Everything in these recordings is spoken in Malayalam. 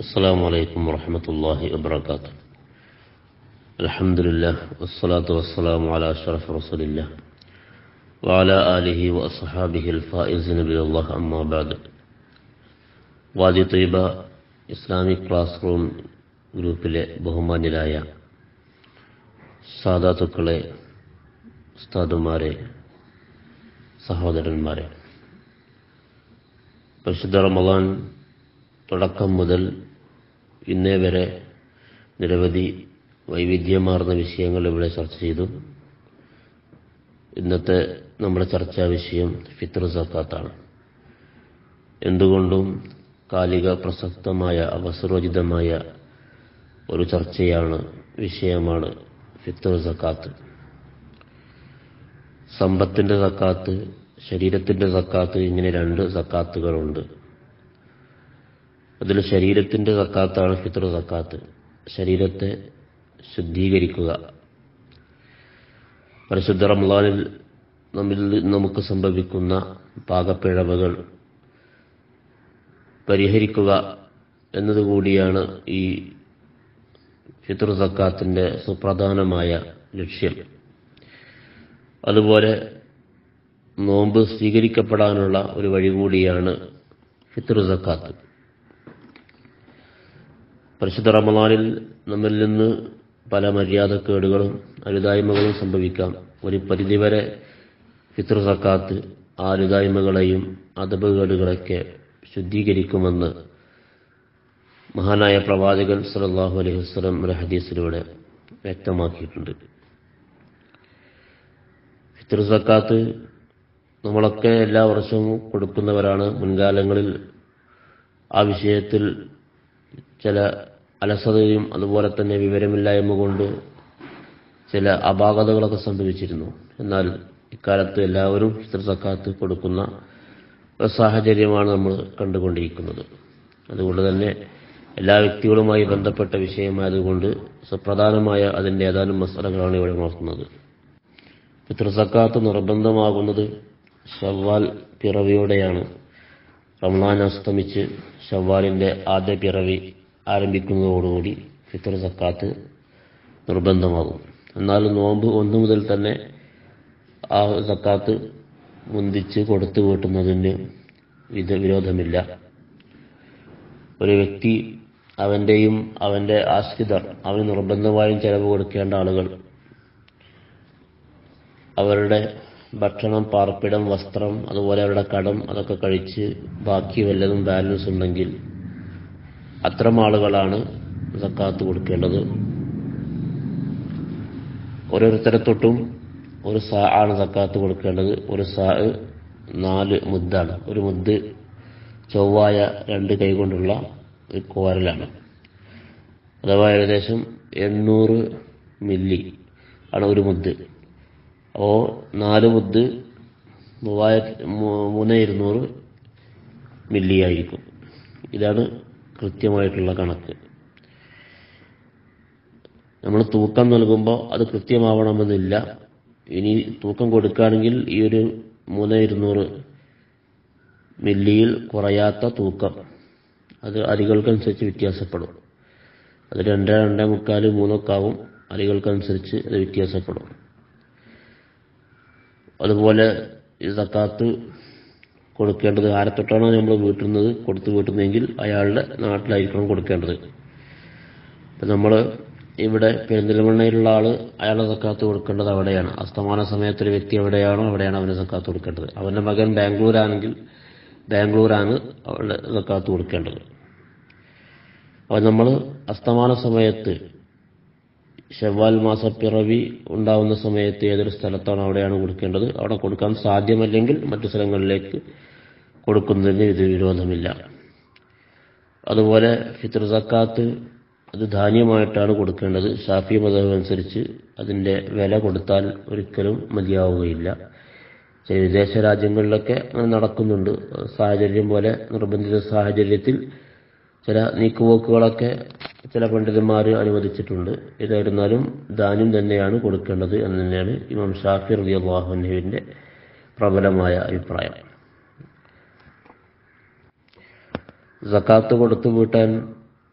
السلام عليكم ورحمة الله وبركاته الحمد لله والصلاة والسلام على أشرف رسول الله وعلى آله وأصحابه الفائزين بالله أما بعد വാദി ത്വയ്ബ ഇസ്ലാമിക് ക്ലാസ് റൂം ഗ്രൂപ്പിലെ ബഹുമാന്യരായ സാധാത്തുക്കളെ ഉസ്താദുമാരെ സഹോദരന്മാരെ പരിശുദ്ധ റമദാൻ തുടക്കം മുതൽ ഇന്നേ വരെ നിരവധി വൈവിധ്യമാർന്ന വിഷയങ്ങൾ ഇവിടെ ചർച്ച ചെയ്തു ഇന്നത്തെ നമ്മുടെ ചർച്ചാ വിഷയം ഫിത്ർ സക്കാത്താണ് എന്തുകൊണ്ടും കാലിക പ്രസക്തമായ അവസരോചിതമായ ഒരു ചർച്ചയാണ് വിഷയമാണ് ഫിത്ർ സക്കാത്ത് സമ്പത്തിന്റെ സക്കാത്ത് ശരീരത്തിന്റെ സക്കാത്ത് ഇങ്ങനെ രണ്ട് സക്കാത്തുകളുണ്ട് അതിൽ ശരീരത്തിന്റെ സക്കാത്താണ് ഫിത്ർ സക്കാത്ത് ശരീരത്തെ ശുദ്ധീകരിക്കുക പരിശുദ്ധ റംലാനിൽ നമ്മിൽ നമുക്ക് സംഭവിക്കുന്ന പാകപ്പിഴവുകൾ പരിഹരിക്കുക എന്നതുകൂടിയാണ് ഈ ഫിത്ർ സക്കാത്തിന്റെ സുപ്രധാനമായ ലക്ഷ്യം അതുപോലെ നോമ്പ് സ്വീകരിക്കപ്പെടാനുള്ള ഒരു വഴി കൂടിയാണ് ഫിത്ർ സക്കാത്ത് പരിശുദ്ധ റമദാനിൽ നമ്മിൽ നിന്ന് പല മര്യാദക്കേടുകളും അരുതായ്മകളും സംഭവിക്കാം ഒരു പരിധിവരെ ഫിത്ർ സക്കാത്ത് ആ അരുതായ്മകളെയും അതപകേടുകളൊക്കെ ശുദ്ധീകരിക്കുമെന്ന് മഹാനായ പ്രവാചകൻ സലാഹു അലൈഹി വസ്ലം ഒരു ഹദീസിലൂടെ വ്യക്തമാക്കിയിട്ടുണ്ട് ഫിത്ർ സക്കാത്ത് നമ്മളൊക്കെ എല്ലാ വർഷവും കൊടുക്കുന്നവരാണ് മുൻകാലങ്ങളിൽ ആ വിഷയത്തിൽ ചില അലസതയും അതുപോലെ തന്നെ വിവരമില്ലായ്മ കൊണ്ട് ചില അപാകതകളൊക്കെ സംഭവിച്ചിരുന്നു എന്നാൽ ഇക്കാലത്ത് എല്ലാവരും ഫിത്ർ സക്കാത്ത് കൊടുക്കുന്ന ഒരു സാഹചര്യമാണ് നമ്മൾ കണ്ടുകൊണ്ടിരിക്കുന്നത് അതുകൊണ്ട് തന്നെ എല്ലാ വ്യക്തികളുമായി ബന്ധപ്പെട്ട വിഷയമായതുകൊണ്ട് സുപ്രധാനമായ അതിൻ്റെ ഏതാനും മസാലകളാണ് ഇവിടെ നോക്കുന്നത് പിതൃസക്കാത്ത് നിർബന്ധമാകുന്നത് ഷവ്വാൽ പിറവിയോടെയാണ് റംലാൻ അസ്തമിച്ച് ഷവ്വാലിൻ്റെ ആദ്യ പിറവി ആരംഭിക്കുന്നതോടുകൂടി ഫിത്തർ സക്കാത്ത് നിർബന്ധമാകും എന്നാൽ നോമ്പ് ഒന്നു മുതൽ തന്നെ ആ സക്കാത്ത് മുന്തിച്ച് കൊടുത്തു വീട്ടുന്നതിന് വിധ വിരോധമില്ല ഒരു വ്യക്തി അവൻ്റെയും അവൻ്റെ ആശ്രിതർ അവന് നിർബന്ധമായും ചെലവ് കൊടുക്കേണ്ട ആളുകൾ അവരുടെ ഭക്ഷണം പാർപ്പിടം വസ്ത്രം അതുപോലെ അവരുടെ കടം അതൊക്കെ കഴിച്ച് ബാക്കി വല്ലതും ബാലൻസ് ഉണ്ടെങ്കിൽ അത്തരം ആളുകളാണ് സക്കാത്ത് കൊടുക്കേണ്ടത് ഓരോരുത്തരെ തൊട്ടും ഒരു സാ ആണ് സക്കാത്ത് കൊടുക്കേണ്ടത് ഒരു സാ നാല് മുദ്ദാണ് ഒരു മുദ്ദ് ചൊവ്വായ രണ്ട് കൈകൊണ്ടുള്ള ഒരു കോരലാണ് അഥവാ ഏകദേശം എണ്ണൂറ് മില്ലി ആണ് ഒരു മുദ്ദ് അപ്പോൾ നാല് മുദ്ദ് മൂവായിരത്തി മൂന്ന് ഇരുന്നൂറ് മില്ലി ആയിരിക്കും ഇതാണ് കൃത്യമായിട്ടുള്ള കണക്ക് നമ്മൾ തൂക്കം നൽകുമ്പോൾ അത് കൃത്യമാവണമെന്നില്ല ഇനി തൂക്കം കൊടുക്കുകയാണെങ്കിൽ ഈ ഒരു മൂന്ന് ഇരുന്നൂറ് മില്ലിയിൽ കുറയാത്ത തൂക്കം അത് അരികൾക്കനുസരിച്ച് വ്യത്യാസപ്പെടും അത് രണ്ട് രണ്ടേ മുക്കാൽ മൂന്നൊക്കെ ആവും അരികൾക്കനുസരിച്ച് അത് വ്യത്യാസപ്പെടും അതുപോലെ ഈ സക്കാത്ത് കൊടുക്കേണ്ടത് ആരെ തൊട്ടാണോ നമ്മൾ വീട്ടുന്നത് കൊടുത്തു വീട്ടുന്നതെങ്കിൽ അയാളുടെ നാട്ടിലായിരിക്കണം കൊടുക്കേണ്ടത് ഇപ്പം നമ്മൾ ഇവിടെ പെരിന്തൽമണ്ണയിലുള്ള ആൾ അയാളുടെ സക്കാത്ത് കൊടുക്കേണ്ടത് അവിടെയാണ് അസ്തമാന സമയത്ത് ഒരു വ്യക്തി എവിടെയാണോ അവിടെയാണ് അവന് സക്കാത്ത് കൊടുക്കേണ്ടത് അവൻ്റെ മകൻ ബാംഗ്ലൂരാണെങ്കിൽ ബാംഗ്ലൂരാണ് അവളുടെ സക്കാത്ത് കൊടുക്കേണ്ടത് അപ്പോൾ നമ്മൾ അസ്തമാന സമയത്ത് ഷവ്വാൽ മാസപ്പിറവി ഉണ്ടാവുന്ന സമയത്ത് ഏതൊരു സ്ഥലത്താണ് അവിടെയാണ് കൊടുക്കേണ്ടത് അവിടെ കൊടുക്കാൻ സാധ്യമല്ലെങ്കിൽ മറ്റു സ്ഥലങ്ങളിലേക്ക് കൊടുക്കുന്നതിന് ഇത് വിരോധമില്ല അതുപോലെ ഫിത്ർ സക്കാത്ത് അത് ധാന്യമായിട്ടാണ് കൊടുക്കേണ്ടത് ഷാഫി മതം അനുസരിച്ച് അതിൻ്റെ വില കൊടുത്താൽ ഒരിക്കലും മതിയാവുകയില്ല ചില വിദേശ രാജ്യങ്ങളിലൊക്കെ അങ്ങനെ നടക്കുന്നുണ്ട് സാഹചര്യം പോലെ നിർബന്ധിത സാഹചര്യത്തിൽ ചില നീക്കുപോക്കുകളൊക്കെ ചില പണ്ഡിതന്മാർ അനുവദിച്ചിട്ടുണ്ട് ഏതായിരുന്നാലും ധാന്യം തന്നെയാണ് കൊടുക്കേണ്ടത് എന്ന് തന്നെയാണ് ഇമാം ഷാഫി റബി അള്ളാഹുവിൻ്റെ പ്രബലമായ അഭിപ്രായം സക്കാത്ത് കൊടുത്തു വീട്ടാൻ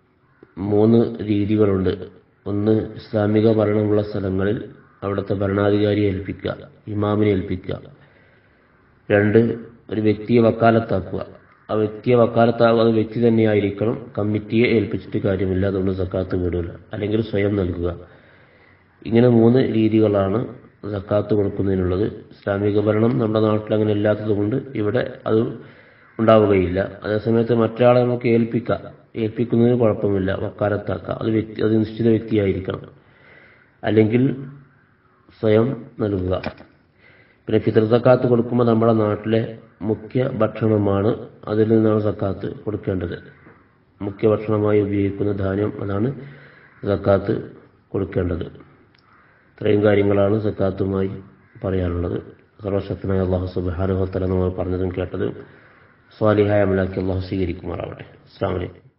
മൂന്ന് രീതികളുണ്ട് ഒന്ന് ഇസ്ലാമിക ഭരണമുള്ള സ്ഥലങ്ങളിൽ അവിടുത്തെ ഭരണാധികാരിയെ ഏൽപ്പിക്കുക ഇമാമിനെ ഏൽപ്പിക്കുക രണ്ട് ഒരു വ്യക്തിയെ വക്കാലത്താക്കുക ആ വ്യക്തിയെ വക്കാലത്താകുക അത് വ്യക്തി തന്നെയായിരിക്കണം കമ്മിറ്റിയെ ഏൽപ്പിച്ചിട്ട് കാര്യമില്ല അതുകൊണ്ട് സക്കാത്ത് വീടില്ല അല്ലെങ്കിൽ സ്വയം നൽകുക ഇങ്ങനെ മൂന്ന് രീതികളാണ് സക്കാത്ത് കൊടുക്കുന്നതിനുള്ളത് ഇസ്ലാമിക ഭരണം നമ്മുടെ നാട്ടിൽ അങ്ങനെ ഇല്ലാത്തതുകൊണ്ട് ഇവിടെ അത് ഉണ്ടാവുകയില്ല അതേസമയത്ത് മറ്റൊരാളെ നമുക്ക് ഏൽപ്പിക്കാം ഏൽപ്പിക്കുന്നതിന് കുഴപ്പമില്ല വക്കാലത്താക്കാം അത് വ്യക്തി അത് നിശ്ചിത വ്യക്തിയായിരിക്കണം അല്ലെങ്കിൽ സ്വയം നൽകുക പിന്നെ ഫിത്തർ സക്കാത്ത് കൊടുക്കുമ്പോൾ നമ്മുടെ നാട്ടിലെ മുഖ്യ ഭക്ഷണമാണ് അതിൽ നിന്നാണ് സക്കാത്ത് കൊടുക്കേണ്ടത് മുഖ്യ ഭക്ഷണമായി ഉപയോഗിക്കുന്ന ധാന്യം അതാണ് സക്കാത്ത് കൊടുക്കേണ്ടത് ഇത്രയും കാര്യങ്ങളാണ് സക്കാത്തുമായി പറയാനുള്ളത് സർവശക്തനായ അള്ളാഹു സുബാനുഹത്തല നമ്മൾ പറഞ്ഞതും കേട്ടതും സ്വാലിഹായ അമലാക്കി അള്ളാഹു സ്വീകരിക്കുമാറാവട്ടെ അസ്സാം വലൈക്കും